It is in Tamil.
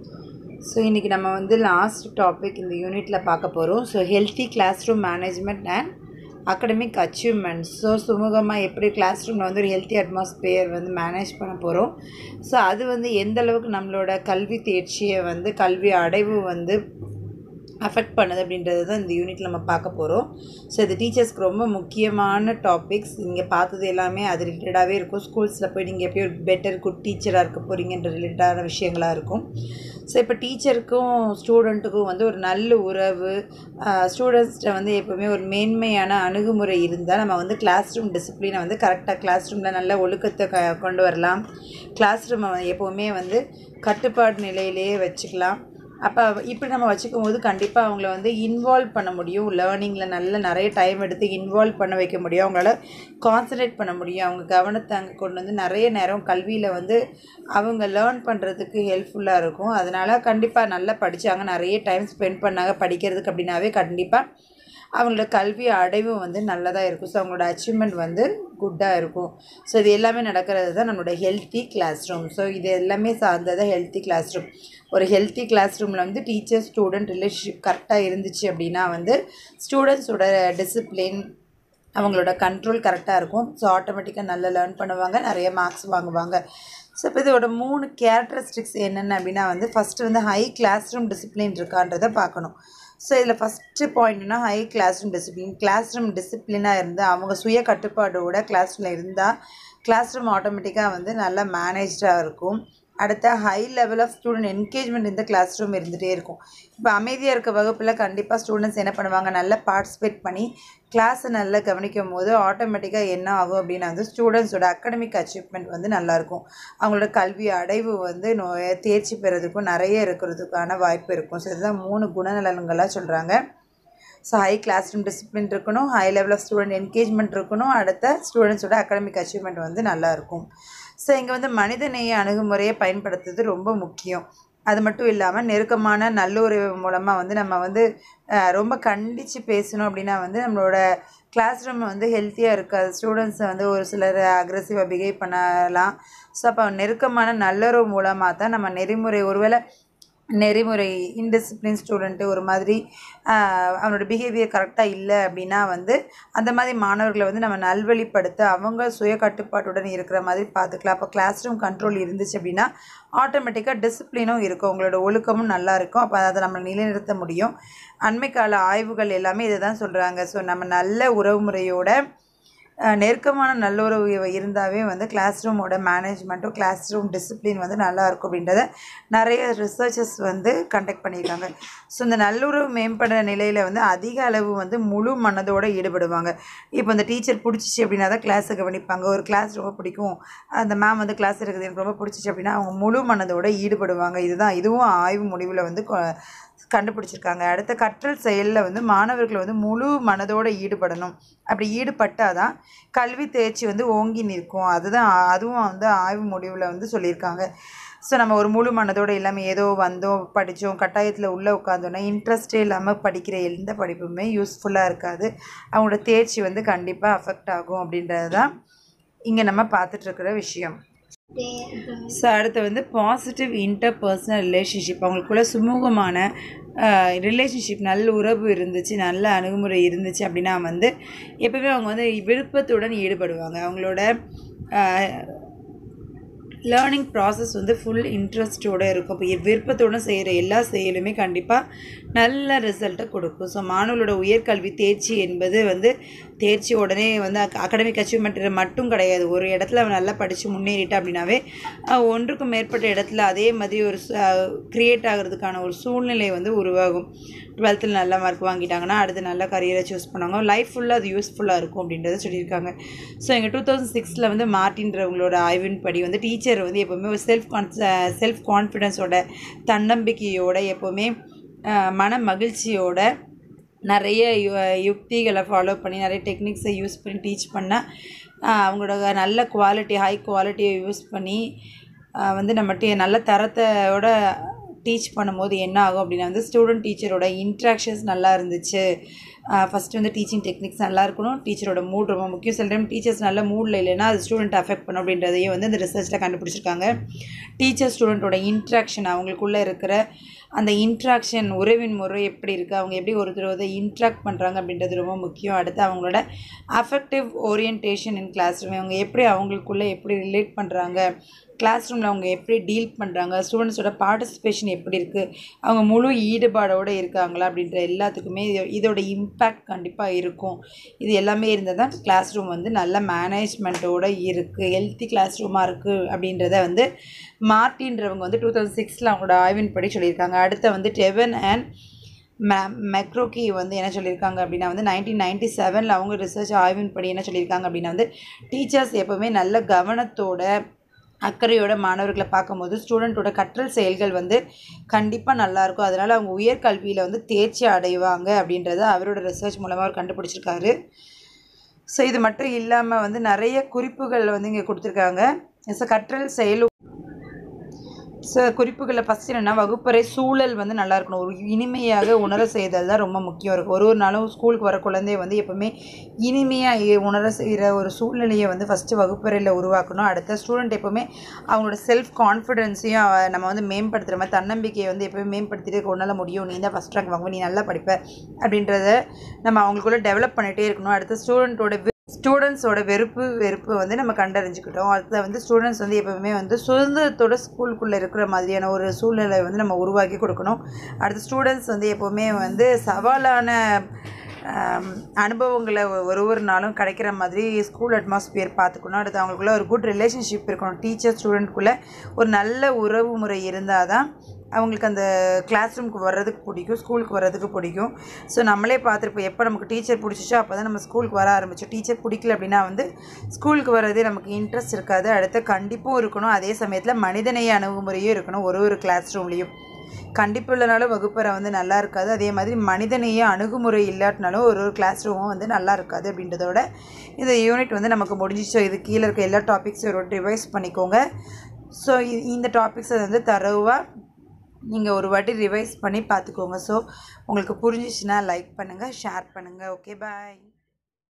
ஸோ இன்றைக்கி நம்ம வந்து லாஸ்ட் டாபிக் இந்த யூனிட்டில் பார்க்க போகிறோம் so healthy class room management and academic achievements so சுமூகமாக எப்படி கிளாஸ் ரூமில் வந்து ஒரு ஹெல்த்தி அட்மாஸ்பியர் வந்து மேனேஜ் பண்ண போகிறோம் ஸோ அது வந்து எந்த அளவுக்கு நம்மளோட கல்வி தேர்ச்சியை வந்து கல்வி அடைவு வந்து அஃபெக்ட் பண்ணுது அப்படின்றது தான் இந்த யூனிட் நம்ம பார்க்க போகிறோம் ஸோ இது டீச்சர்ஸ்க்கு ரொம்ப முக்கியமான டாபிக்ஸ் நீங்கள் பார்த்தது எல்லாமே அது ரிலேட்டடாகவே இருக்கும் ஸ்கூல்ஸில் போய் நீங்கள் எப்படி ஒரு பெட்டர் குட் டீச்சராக இருக்க போகிறீங்கன்ற ரிலேட்டடான விஷயங்களாக இருக்கும் ஸோ இப்போ டீச்சருக்கும் ஸ்டூடெண்ட்டுக்கும் வந்து ஒரு நல்ல உறவு ஸ்டூடெண்ட்ஸ்கிட்ட வந்து எப்போவுமே ஒரு மேன்மையான அணுகுமுறை இருந்தால் நம்ம வந்து கிளாஸ் ரூம் டிசிப்ளினை வந்து கரெக்டாக கிளாஸ் ரூமில் நல்ல ஒழுக்கத்தை க கொண்டு வரலாம் கிளாஸ் ரூமை எப்போவுமே வந்து கட்டுப்பாடு நிலையிலேயே வச்சுக்கலாம் அப்போ இப்படி நம்ம வச்சுக்கும் போது கண்டிப்பாக அவங்கள வந்து இன்வால்வ் பண்ண முடியும் லேர்னிங்கில் நல்ல நிறைய டைம் எடுத்து இன்வால்வ் பண்ண வைக்க முடியும் அவங்களால கான்சன்ட்ரேட் பண்ண முடியும் அவங்க கவனத்தை அங்கே கொண்டு வந்து நிறைய நேரம் கல்வியில் வந்து அவங்க லேர்ன் பண்ணுறதுக்கு ஹெல்ப்ஃபுல்லாக இருக்கும் அதனால் கண்டிப்பாக நல்லா படித்தாங்க நிறைய டைம் ஸ்பெண்ட் பண்ணாங்க படிக்கிறதுக்கு அப்படின்னாவே கண்டிப்பாக அவங்களோட கல்வி அடைவு வந்து நல்லதாக இருக்கும் ஸோ அவங்களோட அச்சீவ்மெண்ட் வந்து குட்டாக இருக்கும் ஸோ இது எல்லாமே நடக்கிறது தான் நம்மளோட ஹெல்த்தி கிளாஸ் ரூம் ஸோ இது எல்லாமே சார்ந்தது ஹெல்த்தி கிளாஸ் ரூம் ஒரு ஹெல்த்தி கிளாஸ் ரூமில் வந்து டீச்சர் ஸ்டூடெண்ட் ரிலேஷன்ஷிப் கரெக்டாக இருந்துச்சு அப்படின்னா வந்து ஸ்டூடெண்ட்ஸோட டிசிப்ளின் அவங்களோட கண்ட்ரோல் கரெக்டாக இருக்கும் ஸோ ஆட்டோமேட்டிக்காக நல்லா லேர்ன் பண்ணுவாங்க நிறைய மார்க்ஸ் வாங்குவாங்க ஸோ இப்போ இதோட மூணு கேரக்டரிஸ்டிக்ஸ் என்னென்ன அப்படின்னா வந்து ஃபஸ்ட்டு வந்து ஹை கிளாஸ் ரூம் டிசிப்ளின் இருக்கான்றதை பார்க்கணும் ஸோ இதில் ஃபஸ்ட்டு பாயிண்ட்னா high class room discipline class room டிசிப்ளினாக இருந்து அவங்க சுய கட்டுப்பாடோட கிளாஸ் ரூமில் இருந்தால் கிளாஸ் ரூம் ஆட்டோமேட்டிக்காக வந்து நல்லா மேனேஜ்டாக இருக்கும் அடுத்த high level of student engagement இந்த கிளாஸ் ரூம் இருந்துகிட்டே இருக்கும் இப்போ அமைதியாக இருக்க வகுப்பில் கண்டிப்பாக ஸ்டூடெண்ட்ஸ் என்ன பண்ணுவாங்க நல்லா பார்ட்டிசிபேட் பண்ணி கிளாஸை நல்லா கவனிக்கும் போது ஆட்டோமேட்டிக்காக என்ன ஆகும் அப்படின்னா வந்து ஸ்டூடெண்ட்ஸோட அகடமிக் அச்சீவ்மெண்ட் வந்து நல்லாயிருக்கும் அவங்களோட கல்வி அடைவு வந்து நோ தேர்ச்சி பெறதுக்கும் நிறைய இருக்கிறதுக்கான வாய்ப்பு இருக்கும் ஸோ இதுதான் மூணு குணநலன்களாக சொல்கிறாங்க so high class room discipline இருக்கணும் high level of student engagement இருக்கணும் அடுத்த ஸ்டூடெண்ட்ஸோட அகடமிக் அச்சீவ்மெண்ட் வந்து நல்லாயிருக்கும் ஸோ இங்கே வந்து மனிதநேய அணுகுமுறையை பயன்படுத்துறது ரொம்ப முக்கியம் அது மட்டும் இல்லாமல் நெருக்கமான நல்லுறவு மூலமாக வந்து நம்ம வந்து ரொம்ப கண்டித்து பேசணும் அப்படின்னா வந்து நம்மளோட கிளாஸ் ரூம் வந்து ஹெல்த்தியாக இருக்காது ஸ்டூடெண்ட்ஸை வந்து ஒரு சிலர் அக்ரெசிவாக பிஹேவ் பண்ணலாம் ஸோ அப்போ நெருக்கமான நல்லுறவு மூலமாக தான் நம்ம நெறிமுறை ஒருவேளை நெறிமுறை இன்டிசிப்ளின் ஸ்டூடெண்ட்டு ஒரு மாதிரி அவனோட பிஹேவியர் கரெக்டாக இல்லை அப்படின்னா வந்து அந்த மாதிரி மாணவர்களை வந்து நம்ம நல்வழிப்படுத்த அவங்க சுய கட்டுப்பாட்டுடன் இருக்கிற மாதிரி பார்த்துக்கலாம் அப்போ கிளாஸ் ரூம் கண்ட்ரோல் இருந்துச்சு அப்படின்னா ஆட்டோமேட்டிக்காக டிசிப்ளினும் இருக்கும் உங்களோட ஒழுக்கமும் நல்லா இருக்கும் அப்போ அதை நம்ம நிலைநிறுத்த முடியும் அண்மை கால ஆய்வுகள் எல்லாமே இதை தான் சொல்கிறாங்க ஸோ நம்ம நல்ல உறவுமுறையோட நெருக்கமான நல்லுறவு இருந்தாவே வந்து கிளாஸ் ரூமோட மேனேஜ்மெண்ட்டும் கிளாஸ் ரூம் டிசிப்ளின் வந்து நல்லாயிருக்கும் அப்படின்றத நிறைய ரிசர்ச்சர்ஸ் வந்து கண்டக்ட் பண்ணியிருக்காங்க ஸோ இந்த நல்லுறவு மேம்படுற நிலையில் வந்து அதிக அளவு வந்து முழு மனதோடு ஈடுபடுவாங்க இப்போ இந்த டீச்சர் பிடிச்சிச்சு அப்படின்னா தான் கிளாஸை கவனிப்பாங்க ஒரு கிளாஸ் ரொம்ப பிடிக்கும் அந்த மேம் வந்து கிளாஸ் இருக்குது எனக்கு ரொம்ப பிடிச்சிச்சு அப்படின்னா அவங்க முழு மனதோடு ஈடுபடுவாங்க இதுதான் இதுவும் ஆய்வு முடிவில் வந்து கண்டுபிடிச்சிருக்காங்க அடுத்த கற்றல் செயலில் வந்து மாணவர்கள் வந்து முழு மனதோடு ஈடுபடணும் அப்படி ஈடுபட்டால் தான் கல்வி தேர்ச்சி வந்து ஓங்கி நிற்கும் அதுதான் அதுவும் வந்து ஆய்வு முடிவில் வந்து சொல்லியிருக்காங்க ஸோ நம்ம ஒரு முழு மனதோடு இல்லாமல் ஏதோ வந்தோம் படித்தோம் கட்டாயத்தில் உள்ளே உட்காந்தோன்னா இன்ட்ரெஸ்டே இல்லாமல் படிக்கிற எந்த படிப்புமே யூஸ்ஃபுல்லாக இருக்காது அவங்களோட தேர்ச்சி வந்து கண்டிப்பாக அஃபெக்ட் ஆகும் அப்படின்றது தான் இங்கே நம்ம பார்த்துட்ருக்கிற விஷயம் ஸோ அடுத்து வந்து பாசிட்டிவ் இன்டர் பர்சனல் ரிலேஷன்ஷிப் அவங்களுக்குள்ள சுமூகமான ரிலேஷன்ஷிப் நல்ல உறவு இருந்துச்சு நல்ல அணுகுமுறை இருந்துச்சு அப்படின்னா வந்து எப்போவுமே அவங்க வந்து விருப்பத்துடன் ஈடுபடுவாங்க அவங்களோட லேர்னிங் ப்ராசஸ் வந்து ஃபுல் இன்ட்ரெஸ்ட்டோடு இருக்கும் இப்போ விருப்பத்துடன் செய்கிற எல்லா செயலுமே கண்டிப்பாக நல்ல ரிசல்ட்டை கொடுக்கும் ஸோ மாணவர்களோட உயர்கல்வி தேர்ச்சி என்பது வந்து தேர்ச்சி உடனே வந்து அகடமிக் அச்சீவ்மெண்ட் மட்டும் கிடையாது ஒரு இடத்துல அவன் நல்லா படித்து முன்னேறிட்டா அப்படின்னாவே ஒன்றுக்கும் மேற்பட்ட இடத்துல அதே மாதிரி ஒரு க்ரியேட் ஆகிறதுக்கான ஒரு சூழ்நிலை வந்து உருவாகும் டுவெல்த்தில் நல்ல மார்க் வாங்கிட்டாங்கன்னா அடுத்து நல்ல கரியரை சூஸ் பண்ணுவாங்க லைஃப் ஃபுல்லாக அது யூஸ்ஃபுல்லாக இருக்கும் அப்படின்றத சொல்லியிருக்காங்க ஸோ எங்கள் டூ தௌசண்ட் சிக்ஸில் வந்து மார்ட்டின்றவங்களோட ஆய்வின் படி வந்து டீச்சர் வந்து எப்போவுமே ஒரு செல்ஃப் கான்ஸ் செல்ஃப் கான்ஃபிடென்ஸோட தன்னம்பிக்கையோட எப்போவுமே மன மகிழ்ச்சியோட நிறைய யுக்திகளை ஃபாலோ பண்ணி நிறைய டெக்னிக்ஸை யூஸ் பண்ணி டீச் பண்ணால் அவங்களோட நல்ல குவாலிட்டி ஹை குவாலிட்டியை யூஸ் பண்ணி வந்து நம்ம நல்ல தரத்தோட டீச் பண்ணும்போது என்ன ஆகும் அப்படின்னா வந்து ஸ்டூடெண்ட் டீச்சரோட இன்ட்ராக்ஷன்ஸ் நல்லா இருந்துச்சு ஃபஸ்ட்டு வந்து டீச்சிங் டெக்னிக்ஸ் நல்லா இருக்கணும் டீச்சரோட மூட் ரொம்ப முக்கியம் சில டைம் டீச்சர்ஸ் நல்ல மூடில் இல்லைன்னா அது ஸ்டூடெண்ட் அஃபெக்ட் பண்ணும் அப்படின்றதையும் வந்து இந்த ரிசர்ச்சில் கண்டுபிடிச்சிருக்காங்க டீச்சர் ஸ்டூடெண்ட்டோட இன்ட்ராக்ஷன் அவங்களுக்குள்ளே இருக்கிற அந்த இன்ட்ராக்ஷன் உறவின் முறை எப்படி இருக்குது அவங்க எப்படி ஒருத்தர் வந்து இன்ட்ராக்ட் பண்ணுறாங்க அப்படின்றது ரொம்ப முக்கியம் அடுத்து அவங்களோட affective orientation in class room அவங்க எப்படி அவங்களுக்குள்ளே எப்படி ரிலேட் பண்ணுறாங்க கிளாஸ் ரூமில் அவங்க எப்படி டீல் பண்ணுறாங்க ஸ்டூடெண்ட்ஸோட பார்ட்டிசிபேஷன் எப்படி இருக்குது அவங்க முழு ஈடுபாடோடு இருக்காங்களா அப்படின்ற எல்லாத்துக்குமே இது இதோட இம்பேக்ட் கண்டிப்பாக இருக்கும் இது எல்லாமே இருந்தால் தான் கிளாஸ் ரூம் வந்து நல்ல மேனேஜ்மெண்ட்டோடு இருக்குது ஹெல்த்தி கிளாஸ் ரூமாக இருக்குது அப்படின்றத வந்து மார்ட்டின்றவங்க வந்து டூ தௌசண்ட் சிக்ஸில் அவங்களோட ஆய்வின்படி சொல்லியிருக்காங்க அடுத்த வந்து டெவன் அண்ட் மெ மெக்ரோக்கி வந்து என்ன சொல்லியிருக்காங்க அப்படின்னா வந்து நைன்டீன் நைன்டி செவனில் அவங்க ரிசர்ச் ஆய்வின்படி என்ன சொல்லியிருக்காங்க அப்படின்னா வந்து டீச்சர்ஸ் எப்போவுமே நல்ல கவனத்தோட அக்கறையோட மாணவர்களை பார்க்கும்போது ஸ்டூடெண்ட்டோட கற்றல் செயல்கள் வந்து கண்டிப்பாக நல்லாயிருக்கும் அதனால் அவங்க உயர்கல்வியில் வந்து தேர்ச்சி அடைவாங்க அப்படின்றத அவரோட ரிசர்ச் மூலமாக அவர் கண்டுபிடிச்சிருக்காரு ஸோ இது மட்டும் இல்லாமல் வந்து நிறைய குறிப்புகள் வந்து இங்கே கொடுத்துருக்காங்க ஸோ கற்றல் செயல் ஸோ குறிப்புகளில் ஃபஸ்ட் என்னென்னா வகுப்பறை சூழல் வந்து நல்லா இருக்கணும் ஒரு இனிமையாக உணர செய்தல் தான் ரொம்ப முக்கியம் இருக்குது ஒரு ஒரு நாளும் ஸ்கூலுக்கு வர குழந்தைய வந்து எப்போவுமே இனிமையாக உணர செய்கிற ஒரு சூழ்நிலையை வந்து ஃபஸ்ட்டு வகுப்பறையில் உருவாக்கணும் அடுத்த ஸ்டூடெண்ட் எப்போவுமே அவங்களோட செல்ஃப் கான்ஃபிடென்ஸையும் நம்ம வந்து மேம்படுத்துகிற மாதிரி தன்னம்பிக்கையை வந்து எப்போவுமே மேம்படுத்திட்டு உன்னால் முடியும் நீ தான் ஃபஸ்ட் ரேங்க் வாங்குவ நீ நல்லா படிப்ப அப்படின்றத நம்ம அவங்களுக்குள்ளே டெவலப் பண்ணிகிட்டே இருக்கணும் அடுத்த ஸ்டூடெண்ட்டோட ஸ்டூடெண்ட்ஸோட வெறுப்பு வெறுப்பு வந்து நம்ம கண்டறிஞ்சிக்கிட்டோம் அடுத்த வந்து ஸ்டூடெண்ட்ஸ் வந்து எப்போவுமே வந்து சுதந்திரத்தோட ஸ்கூலுக்குள்ளே இருக்கிற மாதிரியான ஒரு சூழ்நிலை வந்து நம்ம உருவாக்கி கொடுக்கணும் அடுத்த ஸ்டூடெண்ட்ஸ் வந்து எப்போவுமே வந்து சவாலான அனுபவங்களை ஒரு ஒரு நாளும் கிடைக்கிற மாதிரி ஸ்கூல் அட்மாஸ்பியர் பார்த்துக்கணும் அடுத்து அவங்களுக்குள்ள ஒரு குட் ரிலேஷன்ஷிப் இருக்கணும் டீச்சர் ஸ்டூடெண்ட்குள்ளே ஒரு நல்ல உறவு முறை இருந்தால் தான் அவங்களுக்கு அந்த கிளாஸ் ரூமுக்கு வர்றதுக்கு பிடிக்கும் ஸ்கூலுக்கு வர்றதுக்கு பிடிக்கும் ஸோ நம்மளே பார்த்துருப்போம் எப்போ நமக்கு டீச்சர் பிடிச்சிச்சோ அப்போ தான் நம்ம ஸ்கூலுக்கு வர ஆரம்பிச்சோம் டீச்சர் பிடிக்கல அப்படின்னா வந்து ஸ்கூலுக்கு வர்றதே நமக்கு இன்ட்ரெஸ்ட் இருக்காது அடுத்த கண்டிப்பும் இருக்கணும் அதே சமயத்தில் மனிதநேய அணுகுமுறையும் இருக்கணும் ஒரு ஒரு கிளாஸ் ரூம்லேயும் கண்டிப்பு இல்லைனாலும் வகுப்பறை வந்து நல்லா இருக்காது அதே மாதிரி மனிதநேய அணுகுமுறை இல்லாட்டினாலும் ஒரு ஒரு கிளாஸ் ரூமும் வந்து நல்லா இருக்காது அப்படின்றதோட இந்த யூனிட் வந்து நமக்கு முடிஞ்சிச்சோ இது கீழே இருக்க எல்லா டாபிக்ஸையும் ஒரு ரிவைஸ் பண்ணிக்கோங்க ஸோ இந்த டாபிக்ஸை வந்து தரவாக நீங்கள் ஒரு வாட்டி ரிவைஸ் பண்ணி பார்த்துக்கோங்க ஸோ உங்களுக்கு புரிஞ்சிச்சுன்னா லைக் பண்ணுங்கள் ஷேர் பண்ணுங்கள் ஓகே பாய்